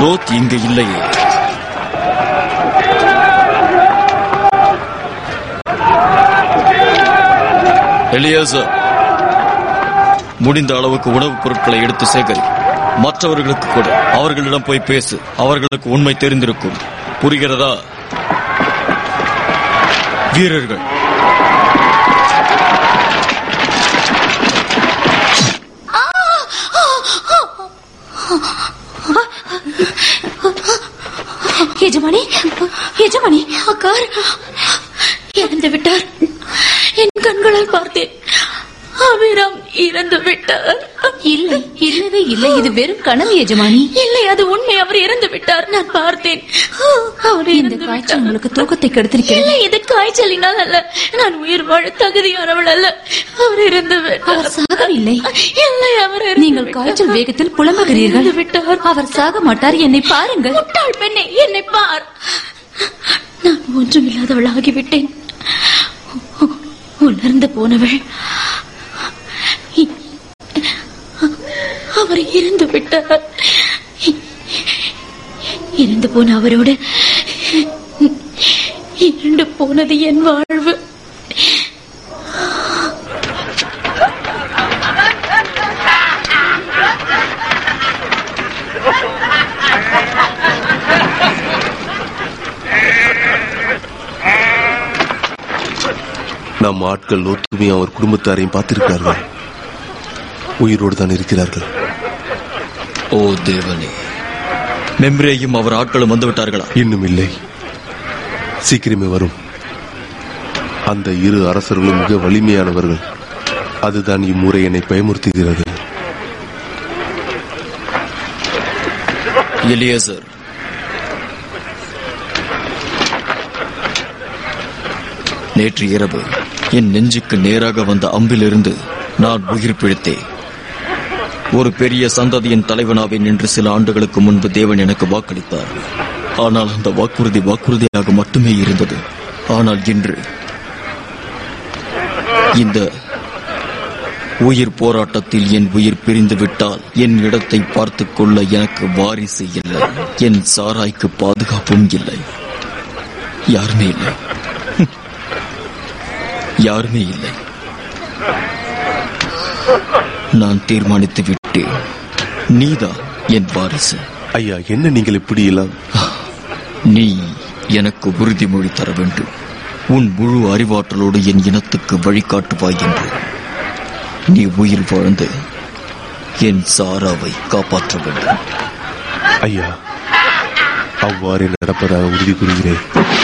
லோத் இங்கு இல்லையே எலியாசர் முடிந்த அளவுக்கு உணவுப் பொருட்களை எடுத்து சேகரி மற்றவர்களுக்கு கூட அவர்களிடம் போய் பேசு அவர்களுக்கு உண்மை தெரிந்திருக்கும் புரிகிறதா வீரர்கள் எஜமானி எஜமானி அக்கார் இறந்து விட்டார் என் கண்களால் பார்த்தேன் அபிராம் இறந்து விட்டார் இல்லை இல்லவே இல்லை இது வெறும் கனவு எஜமானி இல்லை அது உண்மை அவர் இறந்து விட்டார் நான் பார்த்தேன் அவர் இந்த இறந்து காய்ச்சல் விட்டார். உங்களுக்கு தூக்கத்தை கெடுத்திருக்கிறது இல்லை இது காய்ச்சலினால் அல்ல நான் உயிர் வாழ தகுதியானவள் அல்ல அவர் இறந்து விட்டார் அவர் சாகவில்லை இல்லை அவர் இறந்து நீங்கள் விட்டார். காய்ச்சல் வேகத்தில் புலம்புகிறீர்கள் இறந்து விட்டார் அவர் சாக மாட்டார் என்னை பாருங்கள் முட்டாள் பெண்ணே என்னை பார் நான் ஒன்றுமில்லாதவள் ஆகிவிட்டேன் உ- உணர்ந்து போனவள் இ- அவர் இறந்து விட்டார் இறந்து போன அவரோடு இறந்து போனது என் வாழ்வு நம் ஆட்கள் லோத்துமையும் அவர் குடும்பத்தாரையும் பார்த்திருக்கிறார்கள் உயிரோடு தான் இருக்கிறார்கள் ஓ தேவனே மெம்ரேயும் அவர் ஆட்களும் வந்து விட்டார்களா இன்னும் இல்லை சீக்கிரமே வரும் அந்த இரு அரசர்களும் மிக வலிமையானவர்கள் அதுதான் இம்முறை என்னை பயமுறுத்துகிறது எலியேசர் நேற்று இரவு என் நெஞ்சுக்கு நேராக வந்த அம்பிலிருந்து நான் உயிர் பிழைத்தேன் ஒரு பெரிய சந்ததியின் தலைவனாவேன் என்று சில ஆண்டுகளுக்கு முன்பு தேவன் எனக்கு வாக்களித்தார் ஆனால் அந்த வாக்குறுதி வாக்குறுதியாக மட்டுமே இருந்தது ஆனால் இன்று இந்த உயிர் போராட்டத்தில் என் உயிர் பிரிந்து விட்டால் என் இடத்தை பார்த்துக் கொள்ள எனக்கு வாரிசு இல்லை என் சாராய்க்கு பாதுகாப்பும் இல்லை யாருமே இல்லை யாருமே இல்லை நான் தீர்மானித்து விட்டேன் நீதான் என் வாரிசு ஐயா என்ன நீங்கள் இப்படி எல்லாம் நீ எனக்கு உறுதிமொழி தர வேண்டும் உன் முழு அறிவாற்றலோடு என் இனத்துக்கு வழிகாட்டுவாய் என்று நீ உயிர் வாழ்ந்து என் சாராவை காப்பாற்ற வேண்டும் ஐயா அவ்வாறே நடப்பதாக உறுதி கூறுகிறேன்